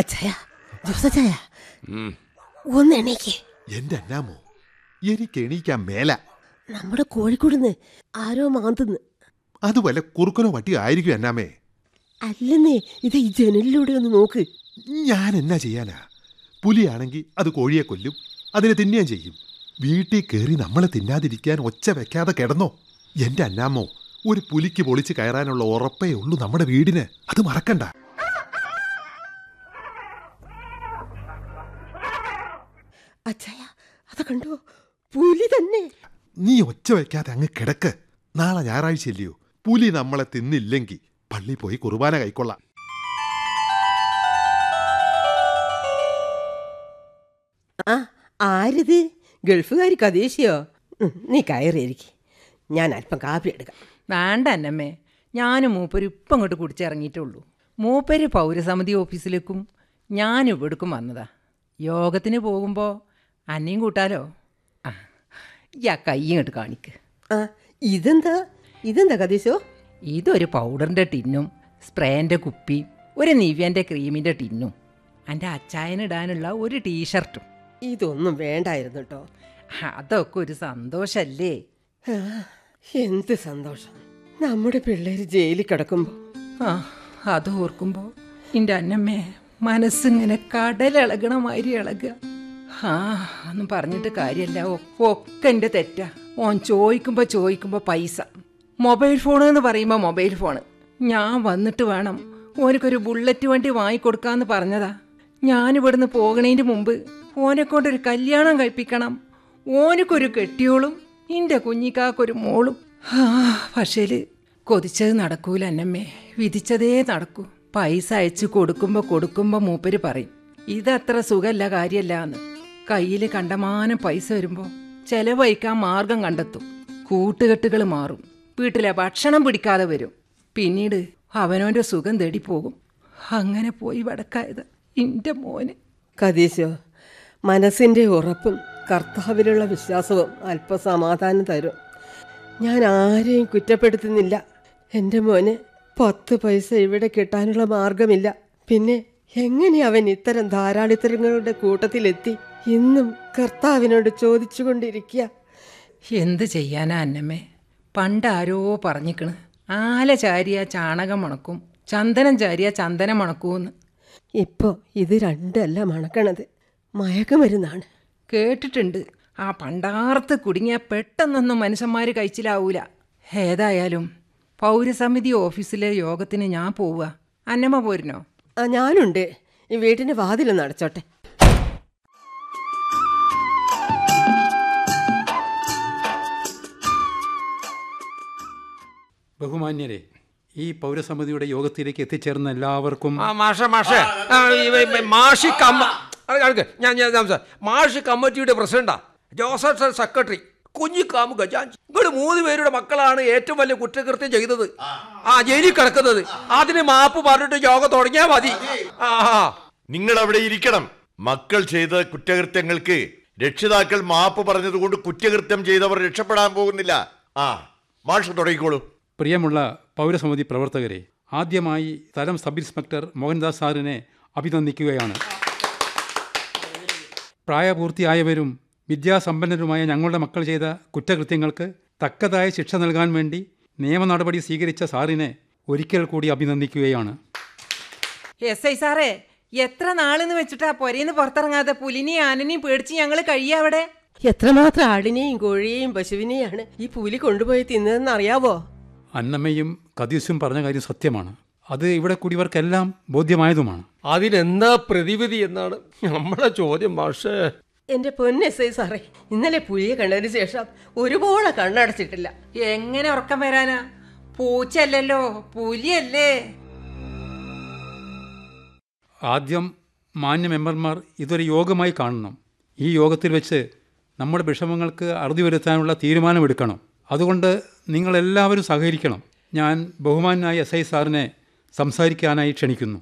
അച്ഛായ ജോസച്ചായ ഒന്ന് എണീക്ക് എന്റെ അന്നാമോ എനിക്ക് എണീക്കാൻ മേല നമ്മുടെ കോഴിക്കോടുന്ന് ആരോ മാന്തുന്ന് അത് വല്ല കുറുക്കനോ പട്ടിയോ ആയിരിക്കും അന്നാമേ അല്ലെന്നേ ഇത് ഈ ജനലിലൂടെ ഒന്ന് നോക്ക് ഞാൻ എന്നാ ചെയ്യാനാ പുലിയാണെങ്കിൽ അത് കോഴിയെ കൊല്ലും അതിനെ തിന്നുകയും ചെയ്യും വീട്ടിൽ കയറി നമ്മളെ തിന്നാതിരിക്കാൻ ഒച്ച വെക്കാതെ കിടന്നോ എന്റെ അന്നാമ്മോ ഒരു പുലിക്ക് പൊളിച്ച് കയറാനുള്ള ഉറപ്പേ ഉള്ളൂ നമ്മുടെ വീടിന് അത് മറക്കണ്ട അച്ഛായ അത കണ്ടോ പുലി തന്നെ നീ ഒച്ച വെക്കാതെ അങ്ങ് കിടക്ക് നാളെ ഞായറാഴ്ചയല്ലയോ പുലി നമ്മളെ തിന്നില്ലെങ്കിൽ പള്ളി പോയി കുർബാന കൈക്കൊള്ളാം ആ ആരിത് ഗൾഫുകാരി കതീശയോ ഉം, നീ കയറിയിരിക്കെ ഞാൻ അല്പം കാപ്പി എടുക്കാം വേണ്ട അന്നമ്മേ ഞാനും മൂപ്പര് ഇപ്പം അങ്ങോട്ട് കുടിച്ചിറങ്ങിയിട്ടുള്ളൂ മൂപ്പര് പൗരസമിതി ഓഫീസിലേക്കും ഞാൻ ഇവിടേക്കും വന്നതാ യോഗത്തിന് പോകുമ്പോൾ അന്നയും കൂട്ടാലോ ആ ഈ ആ കൈ ഇങ്ങോട്ട് കാണിക്ക് ആ ഇതെന്താ ഇതെന്താ കതീശോ ഇതൊരു പൗഡറിൻ്റെ ടിന്നും സ്പ്രേൻ്റെ കുപ്പി ഒരു നിവ്യൻ്റെ ക്രീമിൻ്റെ ടിന്നും എൻ്റെ അച്ചായനിടാനുള്ള ഒരു ടീഷർട്ടും ഇതൊന്നും വേണ്ടായിരുന്നു കേട്ടോ അതൊക്കെ ഒരു സന്തോഷല്ലേ ആ, എന്ത് സന്തോഷം നമ്മുടെ പിള്ളേര് ജയിലിൽ കിടക്കുമ്പോ ആ അത് ഓർക്കുമ്പോൾ എൻ്റെ അന്നമ്മേ മനസ്സിങ്ങനെ കടലിളകണ മാതിരി ഇളകുക ആ ഒന്നും പറഞ്ഞിട്ട് കാര്യമല്ല ഒ- ഒക്കെ എൻ്റെ തെറ്റാ ഓൻ ചോദിക്കുമ്പോൾ ചോദിക്കുമ്പോൾ പൈസ മൊബൈൽ ഫോൺ എന്ന് പറയുമ്പോൾ മൊബൈൽ ഫോൺ ഞാൻ വന്നിട്ട് വേണം ഓനക്കൊരു ബുള്ളറ്റ് വണ്ടി വാങ്ങിക്കൊടുക്കാന്ന് പറഞ്ഞതാ ഞാനിവിടുന്ന് പോകണേൻ്റെ മുമ്പ് ഓനെ കൊണ്ടൊരു കല്യാണം കഴിപ്പിക്കണം ഓനക്കൊരു കെട്ടിയോളും എൻ്റെ കുഞ്ഞിക്കാക്കൊരു മോളും ആ പക്ഷേല് കൊതിച്ചത് നടക്കൂല അന്നമ്മേ വിധിച്ചതേ നടക്കൂ പൈസ അയച്ചു കൊടുക്കുമ്പോൾ കൊടുക്കുമ്പോൾ മൂപ്പര് പറയും ഇതത്ര സുഖല്ല കാര്യമല്ല എന്ന് കയ്യിൽ കണ്ടമാനം പൈസ വരുമ്പോൾ ചെലവഴിക്കാൻ മാർഗം കണ്ടെത്തും കൂട്ടുകെട്ടുകൾ മാറും വീട്ടിലെ ഭക്ഷണം പിടിക്കാതെ വരും പിന്നീട് അവനോൻ്റെ സുഖം തേടി പോകും അങ്ങനെ പോയി വടക്കായത് എൻ്റെ മോന് കതീശോ മനസ്സിന്റെ ഉറപ്പും കർത്താവിലുള്ള വിശ്വാസവും അല്പസമാധാനം തരും ഞാൻ ആരെയും കുറ്റപ്പെടുത്തുന്നില്ല എൻ്റെ മോന് പത്ത് പൈസ ഇവിടെ കിട്ടാനുള്ള മാർഗമില്ല പിന്നെ എങ്ങനെ അവൻ ഇത്തരം ധാരാളിത്തരങ്ങളുടെ കൂട്ടത്തിലെത്തി ഇന്നും കർത്താവിനോട് ചോദിച്ചുകൊണ്ടിരിക്കുക എന്ത് ചെയ്യാനാ അന്നമ്മേ പണ്ട് ആരോ പറഞ്ഞിക്കണ് ആല ചാരിയ ചാണകം മണക്കും ചന്ദനം ചാരിയ ചന്ദനം മണക്കൂന്ന് ഇപ്പോൾ ഇത് രണ്ടല്ല മണക്കണത് മയക്കുമരുന്നാണ് കേട്ടിട്ടുണ്ട് ആ പണ്ടാർത്ത് കുടുങ്ങിയ പെട്ടെന്നൊന്നും മനുഷ്യന്മാർ കഴിച്ചിലാവൂല ഏതായാലും പൗരസമിതി ഓഫീസിലെ യോഗത്തിന് ഞാൻ പോവുക അന്നമ്മ പോരുന്നോ ആ ഞാനുണ്ട് ഈ വീട്ടിൻ്റെ വാതിലൊന്ന് അടച്ചോട്ടെ ബഹുമാന്യരെ ഈ പൗരസമിതിയുടെ യോഗത്തിലേക്ക് എത്തിച്ചേർന്ന എല്ലാവർക്കും ആ മാഷ മാഷ ആ, ഇവ- ഇവ- മാഷി കമ്മ അത് കേൾക്ക്. ഞാൻ ഞാൻ സംസാ- മാഷി കമ്മിറ്റിയുടെ പ്രസിഡന്റാ ജോസഫ് സർ സെക്രട്ടറി കുഞ്ഞിക്കാമു ഗജാഞ്ചി ഇങ്ങോട്ട് മൂന്ന് പേരുടെ മക്കളാണ് ഏറ്റവും വലിയ കുറ്റകൃത്യം ചെയ്തത് ആ ജയിലിൽ കിടക്കുന്നത് അതിന് മാപ്പ് പറഞ്ഞിട്ട് യോഗം തുടങ്ങിയാൽ മതി ആ ആ. നിങ്ങൾ അവിടെ ഇരിക്കണം മക്കൾ ചെയ്ത കുറ്റകൃത്യങ്ങൾക്ക് രക്ഷിതാക്കൾ മാപ്പ് പറഞ്ഞതുകൊണ്ട് കുറ്റകൃത്യം ചെയ്തവർ രക്ഷപ്പെടാൻ പോകുന്നില്ല ആ മാഷ് തുടങ്ങിക്കോളൂ പ്രിയമുള്ള പൗരസമിതി പ്രവർത്തകരെ ആദ്യമായി സ്ഥലം സബ് ഇൻസ്പെക്ടർ മോഹൻദാസ് സാറിനെ അഭിനന്ദിക്കുകയാണ് പ്രായപൂർത്തിയായവരും വിദ്യാസമ്പന്നരുമായ ഞങ്ങളുടെ മക്കൾ ചെയ്ത കുറ്റകൃത്യങ്ങൾക്ക് തക്കതായ ശിക്ഷ നൽകാൻ വേണ്ടി നിയമ നടപടി സ്വീകരിച്ച സാറിനെ ഒരിക്കൽ കൂടി അഭിനന്ദിക്കുകയാണ് എസ് ഐ സാറേ എത്ര നാളെന്ന് വെച്ചിട്ടാ പൊരേന്ന് പുറത്തിറങ്ങാതെ പുലിനെയും ആനനെയും പേടിച്ച് ഞങ്ങൾ കഴിയാവിടെ എത്രമാത്രം ആടിനെയും കോഴിയെയും പശുവിനെയാണ് ഈ പുലി കൊണ്ടുപോയി തിന്നതെന്ന് അറിയാവോ അന്നമ്മയും കതീസും പറഞ്ഞ കാര്യം സത്യമാണ് അത് ഇവിടെ കൂടിയവർക്കെല്ലാം ബോധ്യമായതുമാണ് അതിനെന്താ പ്രതിവിധി എന്നാണ് നമ്മളെ ചോദ്യം മാഷേ എന്റെ പൊന്ന് എസ് ഐ സാറേ ഇന്നലെ പുലിയെ കണ്ടതിന് ശേഷം ഒരുപോലെ കണ്ണടച്ചിട്ടില്ല എങ്ങനെ ഉറക്കം വരാനാ പൂച്ചല്ലല്ലോ പുലിയല്ലേ ആദ്യം മാന്യ മെമ്പർമാർ ഇതൊരു യോഗമായി കാണണം ഈ യോഗത്തിൽ വെച്ച് നമ്മുടെ വിഷമങ്ങൾക്ക് അറുതി വരുത്താനുള്ള തീരുമാനമെടുക്കണം അതുകൊണ്ട് നിങ്ങളെല്ലാവരും സഹകരിക്കണം ഞാൻ ബഹുമാനായ എസ് ഐ സാറിനെ സംസാരിക്കാനായി ക്ഷണിക്കുന്നു